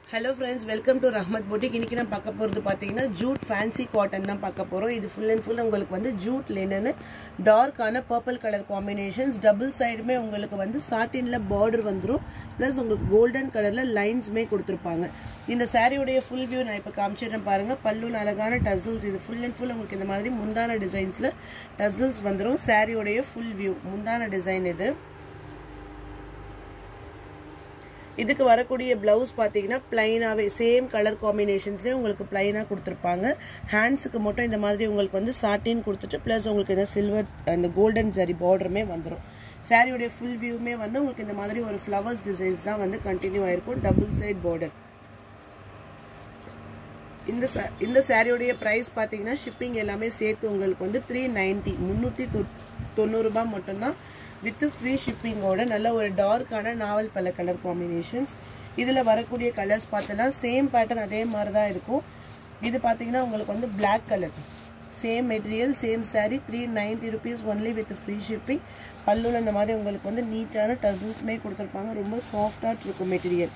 hello friends welcome to Rahmat boutique இன்னைக்கு நான் பார்க்க போகிறது பார்த்தீங்கன்னா ஜூட் ஃபேன்சி காட்டன் தான் பார்க்க போகிறோம் இது ஃபுல் அண்ட் ஃபுல் உங்களுக்கு வந்து ஜூட் லினனு டார்க்கான பர்பிள் கலர் காம்பினேஷன்ஸ் டபுள் சைடுமே உங்களுக்கு வந்து சாட்டினில் பார்டர் வந்துடும் ப்ளஸ் உங்களுக்கு கோல்டன் கலரில் லைன்ஸுமே கொடுத்துருப்பாங்க இந்த சாரியுடைய ஃபுல் வியூ நான் இப்போ காமிச்சிடுறேன் பாருங்கள் பல்லுல அழகான டசல்ஸ் இது ஃபுல் அண்ட் ஃபுல் உங்களுக்கு இந்த மாதிரி முந்தான டிசைன்ஸில் டசல்ஸ் வந்துடும் சாரியுடைய ஃபுல் வியூ முந்தான டிசைன் இது இதுக்கு வரக்கூடிய பிளவுஸ் பார்த்தீங்கன்னா பிளைனாகவே சேம் கலர் காம்பினேஷன்ஸ்லேயே உங்களுக்கு பிளைனாக கொடுத்துருப்பாங்க ஹேண்ட்ஸுக்கு மட்டும் இந்த மாதிரி உங்களுக்கு வந்து சாட்டின் கொடுத்துட்டு ப்ளஸ் உங்களுக்கு இந்த சில்வர் அந்த கோல்டன் ஜரி பார்டருமே வந்துடும் சாரியோடைய ஃபுல் வியூமே வந்து உங்களுக்கு இந்த மாதிரி ஒரு ஃப்ளவர்ஸ் டிசைன்ஸ் தான் வந்து கண்டினியூ ஆயிருக்கும் டபுள் சைட் பார்டர் இந்த இந்த சாரியோடைய ப்ரைஸ் பார்த்தீங்கன்னா ஷிப்பிங் எல்லாமே சேர்த்து உங்களுக்கு வந்து த்ரீ நைன்ட்டி முந்நூற்றி தொண்ணூறுபா மட்டும்தான் வித் ஃப்ரீ ஷிப்பிங்கோட நல்ல ஒரு டார்க்கான நாவல் பல கலர் காம்பினேஷன்ஸ் இதில் வரக்கூடிய கலர்ஸ் பார்த்தலாம் சேம் பேட்டர்ன் அதே மாதிரி தான் இருக்கும் இது பார்த்தீங்கன்னா உங்களுக்கு வந்து black colour same material same saree three ninety rupees only with free shipping பல்லுல இந்த மாதிரி உங்களுக்கு வந்து நீட்டான டசல்ஸ்மே கொடுத்துருப்பாங்க ரொம்ப சாஃப்டாக இருக்கும் material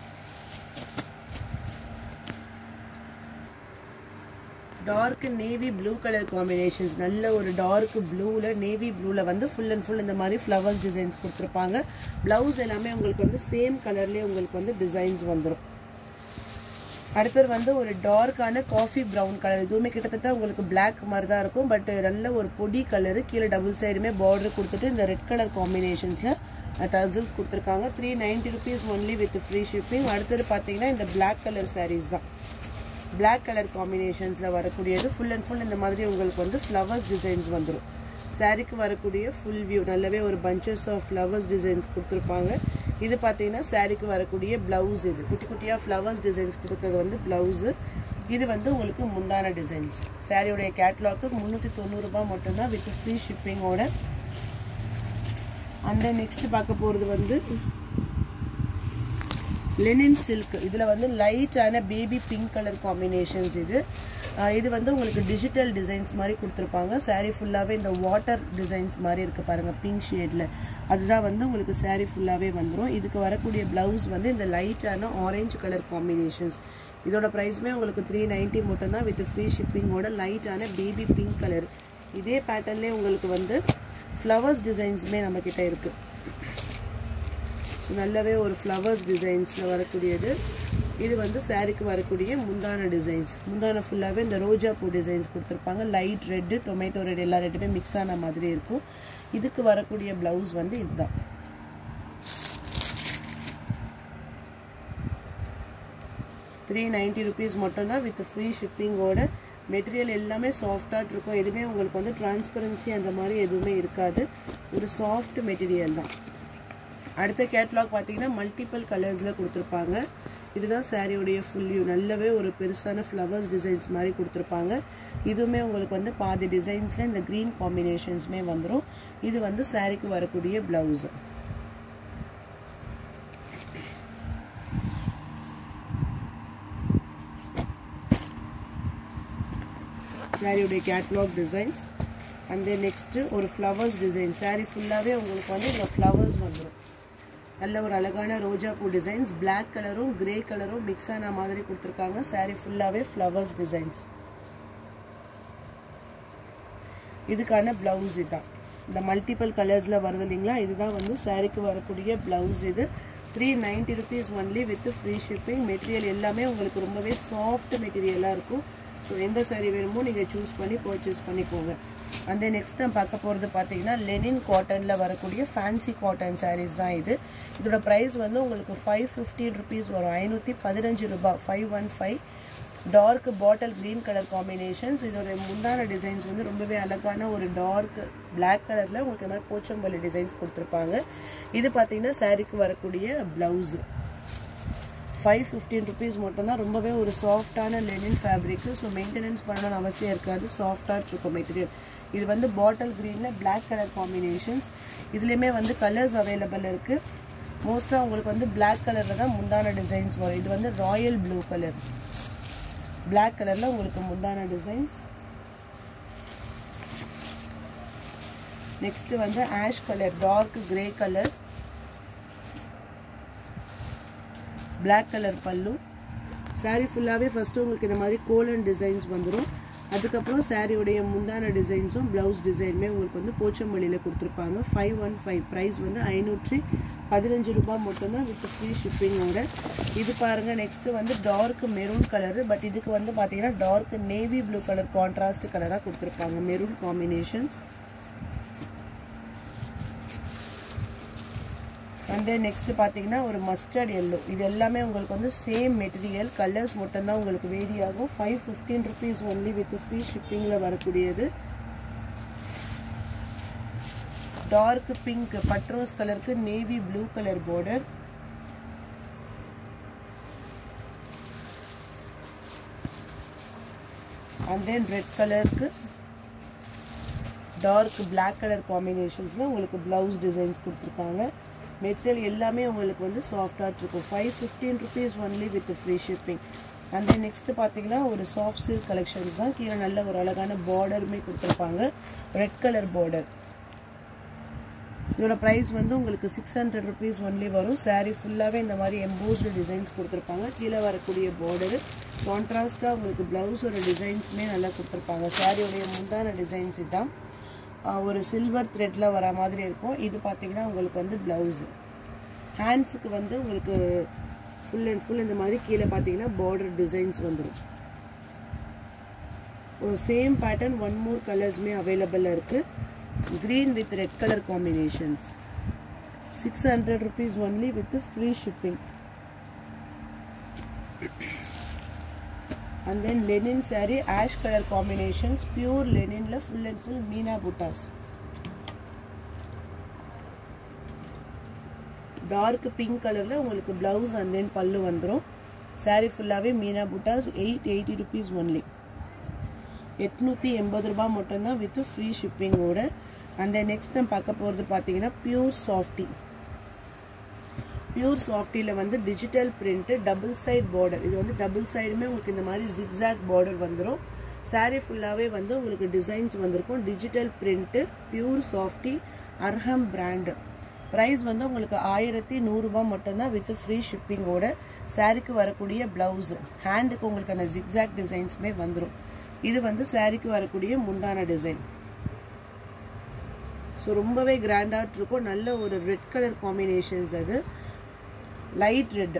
dark navy blue colour combinations நல்ல ஒரு டார்க் ப்ளூவில் நேவி ப்ளூவில் வந்து ஃபுல் அண்ட் ஃபுல் இந்த மாதிரி ஃப்ளவர்ஸ் டிசைன்ஸ் கொடுத்துருப்பாங்க ப்ளவுஸ் எல்லாமே உங்களுக்கு வந்து சேம் கலர்லேயே உங்களுக்கு வந்து டிசைன்ஸ் வந்துடும் அடுத்தது வந்து ஒரு டார்க்கான காஃபி ப்ரௌன் கலர் இதுவுமே கிட்டத்தட்ட உங்களுக்கு பிளாக் மாதிரி தான் இருக்கும் பட் நல்ல ஒரு பொடி கலரு கீழே டபுள் சைடுமே பார்டர் கொடுத்துட்டு இந்த ரெட் கலர் காம்பினேஷன்ஸில் டசல்ஸ் கொடுத்துருக்காங்க three ninety rupees only with free shipping அடுத்தது பார்த்தீங்கன்னா இந்த பிளாக் கலர் சாரீஸ் தான் பிளாக் கலர் காம்பினேஷன்ஸில் வரக்கூடியது ஃபுல் அண்ட் ஃபுல் இந்த மாதிரி உங்களுக்கு வந்து ஃப்ளவர்ஸ் டிசைன்ஸ் வந்துடும் சாரீக்கு வரக்கூடிய ஃபுல் வியூ நல்லாவே ஒரு பஞ்சஸ் ஆஃப் ஃப்ளவர்ஸ் டிசைன்ஸ் கொடுத்துருப்பாங்க இது பார்த்தீங்கன்னா சாரீக்கு வரக்கூடிய ப்ளவுஸ் இது குட்டி குட்டியாக ஃப்ளவர்ஸ் டிசைன்ஸ் கொடுக்குறது வந்து ப்ளவுஸு இது வந்து உங்களுக்கு முந்தான டிசைன்ஸ் சாரியோடைய கேட்லாக்கு முந்நூற்றி தொண்ணூறுபா மட்டும்தான் வித் ஃப்ரீ ஷிப்பிங்கோட அந்த நெக்ஸ்ட் பார்க்க போகிறது வந்து லெனின் சில்க் இதில் வந்து லைட்டான பேபி பிங்க் கலர் காம்பினேஷன்ஸ் இது இது வந்து உங்களுக்கு டிஜிட்டல் டிசைன்ஸ் மாதிரி கொடுத்துருப்பாங்க சாரீ ஃபுல்லாகவே இந்த வாட்டர் டிசைன்ஸ் மாதிரி இருக்குது பாருங்கள் பிங்க் ஷேடில் அதுதான் வந்து உங்களுக்கு சாரீ ஃபுல்லாகவே வந்துடும் இதுக்கு வரக்கூடிய ப்ளவுஸ் வந்து இந்த லைட்டான ஆரஞ்சு கலர் காம்பினேஷன்ஸ் இதோட ப்ரைஸுமே உங்களுக்கு த்ரீ நைன்ட்டி மட்டும்தான் வித் ஃப்ரீ ஷிப்பிங்கோட லைட்டான பேபி பிங்க் கலர் இதே பேட்டர்ன்லேயே உங்களுக்கு வந்து ஃப்ளவர்ஸ் டிசைன்ஸுமே நம்மக்கிட்ட இருக்குது ஸோ நல்லாவே ஒரு ஃப்ளவர்ஸ் டிசைன்ஸில் வரக்கூடியது இது வந்து சாரீக்கு வரக்கூடிய முந்தான டிசைன்ஸ் முந்தான ஃபுல்லாகவே இந்த ரோஜா பூ டிசைன்ஸ் கொடுத்துருப்பாங்க லைட் ரெட்டு டொமேட்டோ ரெட் எல்லா ரெட்டுமே மிக்ஸ் ஆன மாதிரி இருக்கும் இதுக்கு வரக்கூடிய ப்ளவுஸ் வந்து இதுதான் த்ரீ நைன்ட்டி ருபீஸ் மட்டும்தான் வித் ஃப்ரீ ஷிப்பிங்கோட மெட்டீரியல் எல்லாமே சாஃப்டாக இருக்கும் எதுவுமே உங்களுக்கு வந்து டிரான்ஸ்பரன்சி அந்த மாதிரி எதுவுமே இருக்காது ஒரு சாஃப்ட் மெட்டீரியல் தான் அடுத்த கேட்லாக் பார்த்தீங்கன்னா மல்டிபிள் கலர்ஸில் கொடுத்துருப்பாங்க இதுதான் சாரியோடைய ஃபுல் வியூ நல்லாவே ஒரு பெருசான ஃப்ளவர்ஸ் டிசைன்ஸ் மாதிரி கொடுத்துருப்பாங்க இதுவுமே உங்களுக்கு வந்து பாதி டிசைன்ஸில் இந்த க்ரீன் காம்பினேஷன்ஸுமே வந்துடும் இது வந்து சாரிக்கு வரக்கூடிய ப்ளவுஸு சாரியுடைய catalogue designs and then next ஒரு ஃப்ளவர்ஸ் டிசைன் சாரீ ஃபுல்லாகவே உங்களுக்கு வந்து இந்த ஃப்ளவர்ஸ் வந்துடும் நல்ல ஒரு அழகான ரோஜா பூ டிசைன்ஸ் பிளாக் கலரும் கிரே கலரும் மிக்ஸ் ஆன மாதிரி கொடுத்துருக்காங்க சாரீ ஃபுல்லாகவே ஃப்ளவர்ஸ் டிசைன்ஸ் இதுக்கான ப்ளவுஸ் இதுதான் இந்த மல்டிபிள் கலர்ஸில் வருது இல்லைங்களா இதுதான் வந்து சாரீக்கு வரக்கூடிய ப்ளவுஸ் இது three ninety rupees only with free shipping material எல்லாமே உங்களுக்கு ரொம்பவே சாஃப்ட் மெட்டீரியலாக இருக்கும் ஸோ எந்த சாரீ வேணுமோ நீங்கள் சூஸ் பண்ணி பர்ச்சேஸ் பண்ணிக்கோங்க அந்த நெக்ஸ்ட் நான் பார்க்க போகிறது பார்த்தீங்கன்னா லெனின் காட்டனில் வரக்கூடிய ஃபேன்சி காட்டன் சாரீஸ் தான் இது இதோட ப்ரைஸ் வந்து உங்களுக்கு ஃபைவ் ஃபிஃப்டீன் ருபீஸ் வரும் ஐநூற்றி பதினஞ்சு ரூபாய் five one five dark bottle green colour combinations இதோட முந்தான டிசைன்ஸ் வந்து ரொம்பவே அழகான ஒரு டார்க் பிளாக் கலரில் உங்களுக்கு இந்த மாதிரி போச்சம்பள்ளி டிசைன்ஸ் கொடுத்துருப்பாங்க இது பார்த்தீங்கன்னா சாரீக்கு வரக்கூடிய ப்ளவுஸு ஃபைவ் ஃபிஃப்டீன் ருபீஸ் மட்டும்தான் ரொம்பவே ஒரு சாஃப்டான லெனின் ஃபேப்ரிக்கு ஸோ மெயின்டெனன்ஸ் பண்ணணும்னு அவசியம் இருக்காது சாஃப்டாக இருக்கும் மெட்டீரியல் இது வந்து பாட்டில் க்ரீனில் பிளாக் கலர் காம்பினேஷன்ஸ் இதுலேயுமே வந்து கலர்ஸ் அவைலபிள் இருக்குது மோஸ்ட்டாக உங்களுக்கு வந்து பிளாக் கலரில் தான் முந்தான டிசைன்ஸ் வரும் இது வந்து ராயல் ப்ளூ கலர் பிளாக் கலரில் உங்களுக்கு முந்தான டிசைன்ஸ் நெக்ஸ்ட் வந்து ash colour dark grey colour black colour பல்லு சாரீ ஃபுல்லாகவே ஃபஸ்ட்டு உங்களுக்கு இந்த மாதிரி கோலன் டிசைன்ஸ் வந்துடும் அதுக்கப்புறம் சாரியுடைய முந்தான டிசைன்ஸும் ப்ளவுஸ் டிசைனுமே உங்களுக்கு வந்து போச்சம்பள்ளியில் கொடுத்துருப்பாங்க ஃபைவ் ஒன் ஃபைவ் ப்ரைஸ் வந்து ஐநூற்றி பதினஞ்சு ரூபாய் மட்டும்தான் வித் ஃப்ரீ ஷிப்பிங்கோட இது பாருங்கள் நெக்ஸ்ட்டு வந்து டார்க் மெரூன் கலரு பட் இதுக்கு வந்து பார்த்தீங்கன்னா dark navy blue colour contrast கலராக கொடுத்துருப்பாங்க maroon combinations and then next பார்த்தீங்கன்னா ஒரு மஸ்டர்ட் எல்லோ இது எல்லாமே உங்களுக்கு வந்து சேம் மெட்டீரியல் கலர்ஸ் மட்டும்தான் உங்களுக்கு வேரி ஆகும் five fifteen rupees only with free ஷிப்பிங்கில் வரக்கூடியது டார்க் பிங்க் பட்ரோஸ் கலருக்கு navy blue colour border and then red கலருக்கு டார்க் பிளாக் கலர் காம்பினேஷன்ஸில் உங்களுக்கு ப்ளவுஸ் டிசைன்ஸ் கொடுத்துருக்காங்க மெட்டீரியல் எல்லாமே உங்களுக்கு வந்து சாஃப்டாக இருக்கும் five fifteen rupees only with free shipping and then next பார்த்தீங்கன்னா ஒரு சாஃப்ட் சில்க் கலெக்ஷன்ஸ் தான் கீழே நல்ல ஒரு அழகான பார்டருமே கொடுத்துருப்பாங்க ரெட் கலர் பார்டர் இதோட ப்ரைஸ் வந்து உங்களுக்கு சிக்ஸ் ஹண்ட்ரட் ருபீஸ் ஒன்லி வரும் சாரீ ஃபுல்லாகவே இந்த மாதிரி எம்போஸ்டு டிசைன்ஸ் கொடுத்துருப்பாங்க கீழே வரக்கூடிய பார்டரு கான்ட்ராஸ்ட்டாக உங்களுக்கு ப்ளவுஸோட டிசைன்ஸுமே நல்லா கொடுத்துருப்பாங்க சாரியோடைய முந்தான டிசைன்ஸ் இதுதான் ஒரு சில்வர் த்ரெட்டில் வர மாதிரி இருக்கும் இது பார்த்தீங்கன்னா உங்களுக்கு வந்து ப்ளவுஸு ஹேண்ட்ஸுக்கு வந்து உங்களுக்கு ஃபுல் அண்ட் ஃபுல் இந்த மாதிரி கீழே பார்த்தீங்கன்னா பார்டர் டிசைன்ஸ் வந்துடும் ஒரு சேம் பேட்டர்ன் ஒன் மோர் கலர்ஸுமே அவைலபிளாக இருக்குது green with red colour combinations six hundred rupees only with free shipping and then linen saree ash color combinations pure linen la full and full meena buttas dark pink கலரில் உங்களுக்கு blouse and then பல்லு வந்துடும் சாரீ ஃபுல்லாகவே மீனா புட்டாஸ் eight eighty rupees only எட்நூற்றி எண்பது ரூபா மட்டும்தான் வித் ஃப்ரீ ஷிப்பிங்கோட அந்த நெக்ஸ்ட் நம்ம பார்க்க போகிறது பார்த்தீங்கன்னா பியூர் சாஃப்டி பியூர் சாஃப்டியில் வந்து digital print double side border இது வந்து டபுள் சைடுமே உங்களுக்கு இந்த மாதிரி ஜிக்ஸாக் பார்டர் வந்துடும் சாரீ ஃபுல்லாகவே வந்து உங்களுக்கு டிசைன்ஸ் வந்திருக்கும் digital print pure softy Arham brand price வந்து உங்களுக்கு ஆயிரத்தி நூறுரூபா மட்டும்தான் வித் ஃப்ரீ ஷிப்பிங்கோட சாரீக்கு வரக்கூடிய ப்ளவுஸு ஹேண்டுக்கு உங்களுக்கு அந்த ஜிக்ஸாக் டிசைன்ஸுமே வந்துடும் இது வந்து சாரீக்கு வரக்கூடிய முந்தான டிசைன் ஸோ ரொம்பவே கிராண்டாக இருக்கும் நல்ல ஒரு ரெட் கலர் காம்பினேஷன்ஸ் அது லைட் ரெட்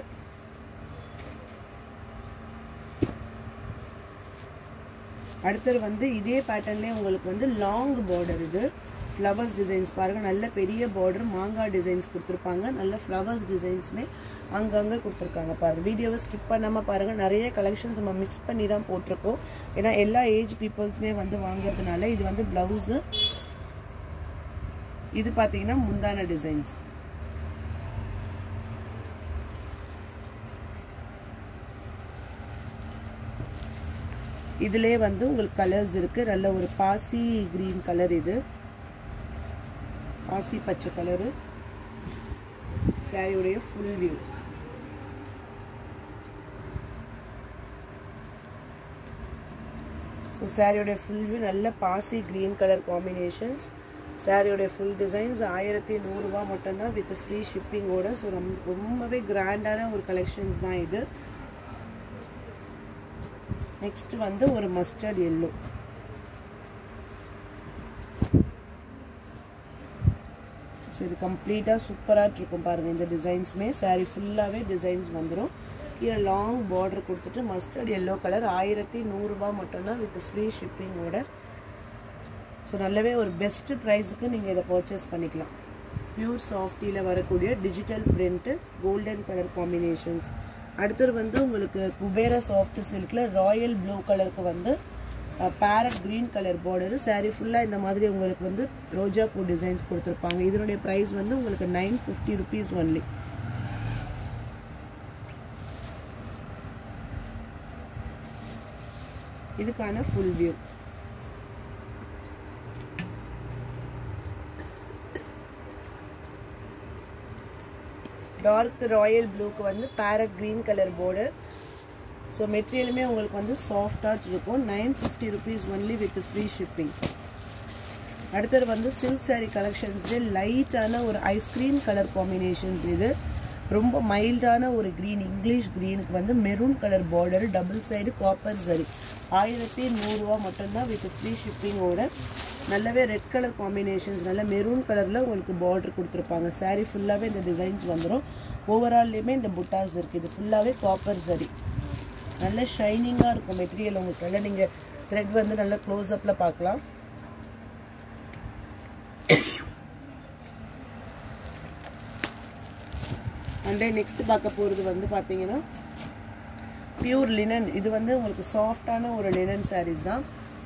அடுத்தது வந்து இதே பேட்டர்ன்லேயே உங்களுக்கு வந்து லாங் பார்டர் இது ஃப்ளவர்ஸ் டிசைன்ஸ் பாருங்கள் நல்ல பெரிய பார்டர் மாங்காய் டிசைன்ஸ் கொடுத்துருப்பாங்க நல்ல ஃப்ளவர்ஸ் டிசைன்ஸுமே அங்கங்கே கொடுத்துருக்காங்க பாருங்கள் வீடியோவை ஸ்கிப் பண்ணாமல் பாருங்கள் நிறைய கலெக்ஷன்ஸ் நம்ம மிக்ஸ் பண்ணி தான் போட்டிருக்கோம் ஏன்னா எல்லா ஏஜ் பீப்புள்ஸுமே வந்து வாங்குறதுனால இது வந்து ப்ளவுஸு இது பார்த்தீங்கன்னா முந்தான டிசைன்ஸ் இதிலே வந்து உங்களுக்கு கலர்ஸ் இருக்கு நல்ல ஒரு பாசி கிரீன் கலர் இது பாசி பச்சை கலரு சாரியுடைய ஃபுல் வியூ ஸோ சாரியோடைய ஃபுல் வியூ நல்ல பாசி க்ரீன் கலர் காம்பினேஷன்ஸ் சாரியோடைய ஃபுல் டிசைன்ஸ் ஆயிரத்தி நூறுரூவா மட்டும்தான் வித் ஃப்ரீ ஷிப்பிங்கோட ஸோ ரொம்ப ரொம்பவே கிராண்டான ஒரு கலெக்ஷன்ஸ் தான் இது நெக்ஸ்ட் வந்து ஒரு மஸ்டர்ட் எல்லோ ஸோ இது கம்ப்ளீட்டாக சூப்பராக இருக்கும் பாருங்கள் இந்த டிசைன்ஸுமே சாரீ ஃபுல்லாகவே டிசைன்ஸ் வந்துடும் கீழே லாங் பார்டர் கொடுத்துட்டு மஸ்டர்ட் எல்லோ கலர் ஆயிரத்தி நூறுரூபா மட்டும்தான் வித் ஃப்ரீ ஷிப்பிங்கோட ஸோ நல்லாவே ஒரு பெஸ்ட்டு ப்ரைஸுக்கு நீங்கள் இதை பர்ச்சேஸ் பண்ணிக்கலாம் பியூர் சாஃப்டியில் வரக்கூடிய digital print golden colour combinations அடுத்தது வந்து உங்களுக்கு குபேரா சாஃப்ட் சில்கில் ராயல் ப்ளூ கலருக்கு வந்து parrot green colour border saree ஃபுல்லாக இந்த மாதிரி உங்களுக்கு வந்து ரோஜா பூ டிசைன்ஸ் கொடுத்துருப்பாங்க இதனுடைய ப்ரைஸ் வந்து உங்களுக்கு நைன் ஃபிஃப்டி ருபீஸ் ஒன்லி இதுக்கான ஃபுல் வியூ டார்க் ராயல் ப்ளூக்கு வந்து parrot green colour border so மெட்டீரியலுமே உங்களுக்கு வந்து சாஃப்டாக இருக்கும் nine fifty rupees only with free shipping அடுத்தது வந்து சில்க் சாரீ கலெக்ஷன்ஸ்லேயே லைட்டான ஒரு ஐஸ்கிரீம் கலர் காம்பினேஷன்ஸ் இது ரொம்ப மைல்டான ஒரு க்ரீன் இங்கிலீஷ் க்ரீனுக்கு வந்து maroon colour border double side copper zari ஆயிரத்தி நூறுரூவா மட்டும்தான் வித் ஃப்ரீ ஷிப்பிங்கோட நல்லாவே ரெட் கலர் காம்பினேஷன்ஸ் நல்ல மெரூன் கலரில் உங்களுக்கு பார்டர் கொடுத்துருப்பாங்க saree ஃபுல்லாகவே இந்த டிசைன்ஸ் வந்துடும் ஓவரால்லையுமே இந்த புட்டாஸ் இருக்குது இது ஃபுல்லாகவே காப்பர் சரி நல்ல ஷைனிங்காக இருக்கும் மெட்டீரியல் உங்களுக்கு நல்லா நீங்கள் த்ரெட் வந்து நல்லா க்ளோஸ்அப்பில் பார்க்கலாம் அண்ட் நெக்ஸ்ட் பார்க்க போகிறது வந்து பார்த்தீங்கன்னா பியூர் லினன் இது வந்து உங்களுக்கு சாஃப்டான ஒரு லினன் சாரீஸ் தான்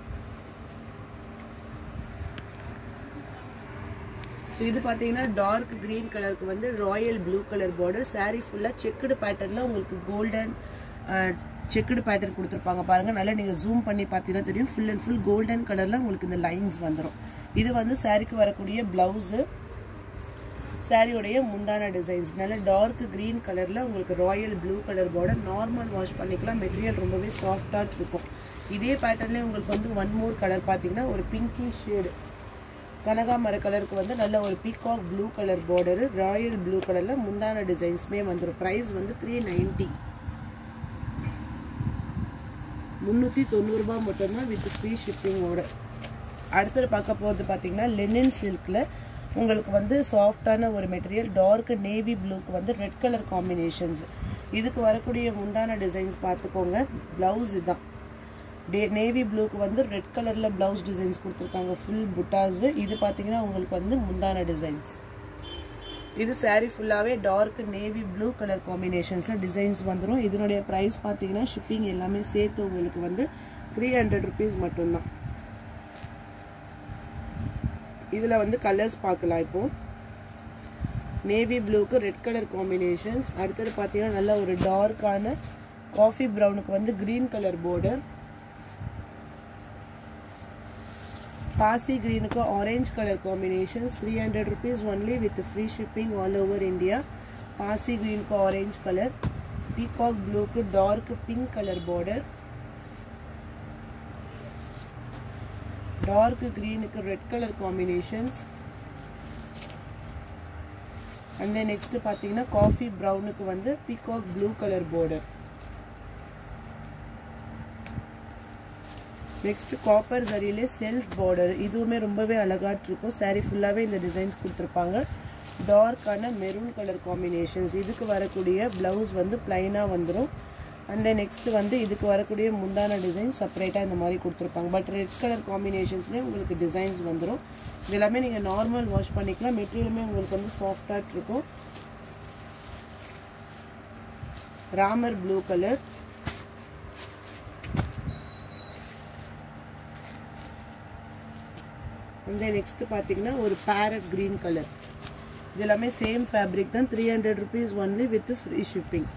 ஸோ இது பார்த்தீங்கன்னா டார்க் க்ரீன் கலருக்கு வந்து royal blue colour border saree ஃபுல்லாக செக்குடு பேட்டர்னில் உங்களுக்கு கோல்டன் செக்குடு பேட்டர்ன் கொடுத்துருப்பாங்க பாருங்கள் நல்லா நீங்கள் ஜூம் பண்ணி பார்த்தீங்கன்னா தெரியும் ஃபுல் அண்ட் ஃபுல் கோல்டன் கலரில் உங்களுக்கு இந்த லைன்ஸ் வந்துடும் இது வந்து சாரீக்கு வரக்கூடிய ப்ளவுஸு சாரியோடைய முந்தான டிசைன்ஸ் நல்ல டார்க் க்ரீன் கலரில் உங்களுக்கு royal blue colour border normal wash பண்ணிக்கலாம் மெட்டீரியல் ரொம்பவே சாஃப்டாக இருக்கும் இதே பேட்டர்ன்லேயே உங்களுக்கு வந்து ஒன் மோர் கலர் பார்த்தீங்கன்னா ஒரு பிங்கி ஷேடு கனகாமர கலருக்கு வந்து நல்ல ஒரு peacock blue colour border royal blue கலரில் முந்தான டிசைன்ஸுமே வந்துடும் ப்ரைஸ் வந்து த்ரீ நைன்ட்டி முந்நூற்றி தொண்ணூறுரூபா மட்டும்தான் வித் ஃப்ரீ ஷிப்பிங்கோட அடுத்தது பார்க்க போகிறது பார்த்தீங்கன்னா லெனின் சில்கில் உங்களுக்கு வந்து சாஃப்டான ஒரு மெட்டீரியல் டார்க் நேவி ப்ளூக்கு வந்து ரெட் கலர் காம்பினேஷன்ஸ் இதுக்கு வரக்கூடிய முந்தான டிசைன்ஸ் பார்த்துக்கோங்க ப்ளவுஸ் இதுதான் டே நேவி ப்ளூக்கு வந்து ரெட் கலரில் ப்ளவுஸ் டிசைன்ஸ் கொடுத்துருக்காங்க ஃபுல் புட்டாஸு இது பார்த்தீங்கன்னா உங்களுக்கு வந்து முந்தான டிசைன்ஸ் இது saree ஃபுல்லாகவே டார்க் நேவி ப்ளூ கலர் காம்பினேஷன்ஸில் டிசைன்ஸ் வந்துடும் இதனுடைய ப்ரைஸ் பார்த்தீங்கன்னா ஷிப்பிங் எல்லாமே சேர்த்து உங்களுக்கு வந்து த்ரீ ஹண்ட்ரட் ருபீஸ் மட்டும்தான் இதில் வந்து கலர்ஸ் பார்க்கலாம் இப்போ நேவி ப்ளூக்கு ரெட் கலர் காம்பினேஷன்ஸ் அடுத்தது பார்த்தீங்கன்னா நல்ல ஒரு டார்க்கான காஃபி ப்ரௌனுக்கு வந்து க்ரீன் கலர் border பாசி க்ரீனுக்கு orange colour combinations three hundred rupees only with free shipping all over India பாசி க்ரீனுக்கு ஆரஞ்ச் கலர் பீகாக் ப்ளூக்கு dark pink colour border dark க்ரீனுக்கு red colour combinations and then next பார்த்தீங்கன்னா coffee ப்ரௌனுக்கு வந்து peacock blue colour border next copper சரியிலே self border இதுவுமே ரொம்பவே அழகாட்டு இருக்கும் saree ஃபுல்லாகவே இந்த டிசைன்ஸ் கொடுத்துருப்பாங்க டார்க்கான மெரூன் கலர் காம்பினேஷன்ஸ் இதுக்கு வரக்கூடிய ப்ளவுஸ் வந்து பிளைனாக வந்துடும் அண்ட் தென் நெக்ஸ்ட் வந்து இதுக்கு வரக்கூடிய முந்தான டிசைன் செப்பரேட்டாக இந்த மாதிரி கொடுத்துருப்பாங்க பட் ரெட் கலர் காம்பினேஷன்ஸ்லேயே உங்களுக்கு டிசைன்ஸ் வந்துடும் இது எல்லாமே நீங்கள் நார்மல் வாஷ் பண்ணிக்கலாம் மெட்டீரியலுமே உங்களுக்கு வந்து சாஃப்டாக இருக்கும் ராமர் ப்ளூ கலர் இந்த நெக்ஸ்ட் பார்த்தீங்கன்னா ஒரு பேரட் க்ரீன் கலர் இது எல்லாமே சேம் ஃபேப்ரிக் தான் three hundred rupees only with free shipping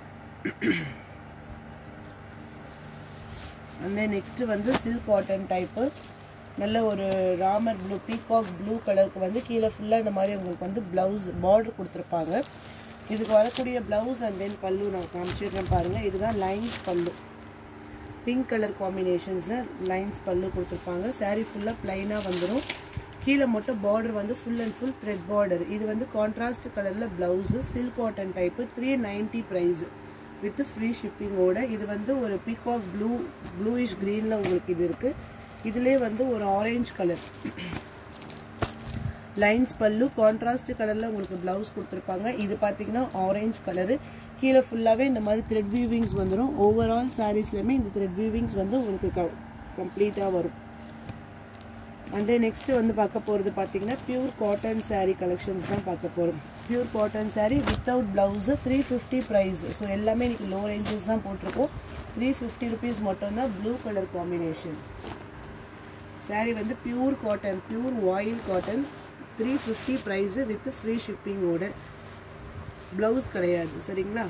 அந்த நெக்ஸ்ட் வந்து சில்க் காட்டன் டைப்பு நல்ல ஒரு ராமர் ப்ளூ பீகாக் ப்ளூ கலருக்கு வந்து கீழே ஃபுல்லாக இந்த மாதிரி உங்களுக்கு வந்து ப்ளவுஸ் பார்டர் கொடுத்துருப்பாங்க இதுக்கு வரக்கூடிய ப்ளவுஸ் அண்ட் தென் பல்லு நான் காமிச்சிடுறேன் பாருங்கள் இதுதான் லைன்ஸ் பல்லு பிங்க் கலர் காம்பினேஷன்ஸில் லைன்ஸ் பல்லு கொடுத்துருப்பாங்க saree ஃபுல்லாக ப்ளைனாக வந்துடும் கீழே மட்டும் பார்டர் வந்து full and full thread border இது வந்து கான்ட்ராஸ்ட் கலரில் blouse silk cotton type three ninety price with free ஷிப்பிங்கோட இது வந்து ஒரு பீகாக் ப்ளூ ப்ளூயிஷ் க்ரீனில் உங்களுக்கு இது இருக்குது இதிலே வந்து ஒரு ஆரஞ்சு கலர் லைன்ஸ் பல்லு கான்ட்ராஸ்ட் கலரில் உங்களுக்கு ப்ளவுஸ் கொடுத்துருப்பாங்க இது பார்த்தீங்கன்னா ஆரஞ்சு கலரு கீழே ஃபுல்லாகவே இந்த மாதிரி த்ரெட் வீவிங்ஸ் வந்துடும் ஓவரால் சாரீஸ்லையுமே இந்த த்ரெட் வீவிங்ஸ் வந்து உங்களுக்கு க கம்ப்ளீட்டாக வரும் அண்ட் தென் நெக்ஸ்ட்டு வந்து பார்க்க போகிறது பார்த்தீங்கன்னா பியூர் காட்டன் saree கலெக்ஷன்ஸ் தான் பார்க்க போகிறோம் pure cotton saree without blouse three fifty price so எல்லாமே இன்னைக்கு லோ ரேஞ்சஸ் தான் போட்டிருக்கோம் த்ரீ ஃபிஃப்டி ருபீஸ் மட்டும்தான் ப்ளூ கலர் காம்பினேஷன் saree வந்து pure cotton pure oil cotton three fifty price with free ஷிப்பிங்கோட ப்ளவுஸ் கிடையாது சரிங்களா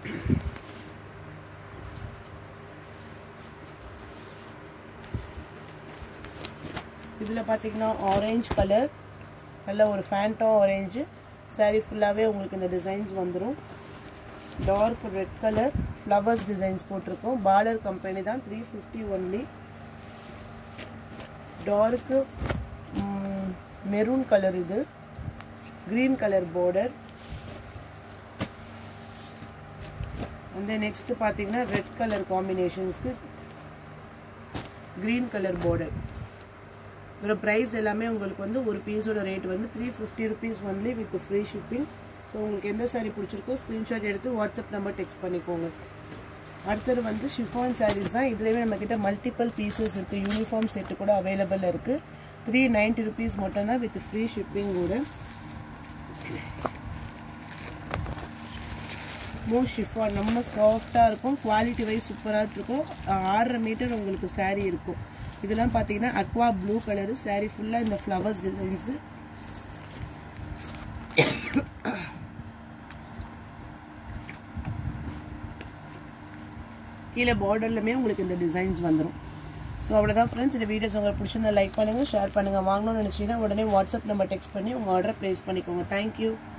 இதில் பார்த்தீங்கன்னா ஆரஞ்சு கலர் நல்ல ஒரு ஃபேண்டோ ஆரஞ்சு saree ஃபுல்லாகவே உங்களுக்கு இந்த டிசைன்ஸ் வந்துடும் dark red colour flowers designs போட்டிருக்கோம் பார்டர் கம்பெனி தான் three fifty only dark maroon colour இது க்ரீன் கலர் border வந்து நெக்ஸ்ட் பார்த்தீங்கன்னா ரெட் கலர் காம்பினேஷன்ஸ்க்கு க்ரீன் கலர் பார்டர் இதோட ப்ரைஸ் எல்லாமே உங்களுக்கு வந்து ஒரு பீஸோட ரேட் வந்து three fifty rupees only with free shipping so உங்களுக்கு எந்த சாரீ பிடிச்சிருக்கோ ஸ்க்ரீன்ஷாட் எடுத்து வாட்ஸ்அப் நம்பர் டெக்ஸ்ட் பண்ணிக்கோங்க அடுத்தது வந்து ஷிஃபான் சாரீஸ் தான் இதுலேயே நம்மக்கிட்ட மல்டிபிள் பீசஸ் இருக்குது யூனிஃபார்ம் செட்டு கூட அவைலபிள் இருக்குது த்ரீ நைன்ட்டி ருபீஸ் மட்டும்தான் வித் ஃப்ரீ ஷிப்பிங் கூட மோ ஷிஃபான் நம்ம சாஃப்டாக இருக்கும் குவாலிட்டி வைஸ் சூப்பராக இருக்கும் ஆறரை மீட்டர் உங்களுக்கு saree இருக்கும் இதெல்லாம் பார்த்தீங்கன்னா அக்வா ப்ளூ கலரு saree ஃபுல்லாக இந்த ஃப்ளவர்ஸ் டிசைன்ஸு கீழே பார்டர்லுமே உங்களுக்கு இந்த டிசைன்ஸ் வந்துடும் ஸோ அவ்வளோதான் ஃப்ரெண்ட்ஸ் இந்த வீடியோஸ் உங்களுக்கு பிடிச்சிருந்தா லைக் பண்ணுங்கள் ஷேர் பண்ணுங்கள் வாங்கணும்னு நினச்சிங்கன்னா உடனே வாட்ஸ்அப் நம்பர் டெக்ஸ்ட் பண்ணி உங்கள் ஆர்டரை ப்ளேஸ் பண்ணிக்கோங்க தேங்க்யூ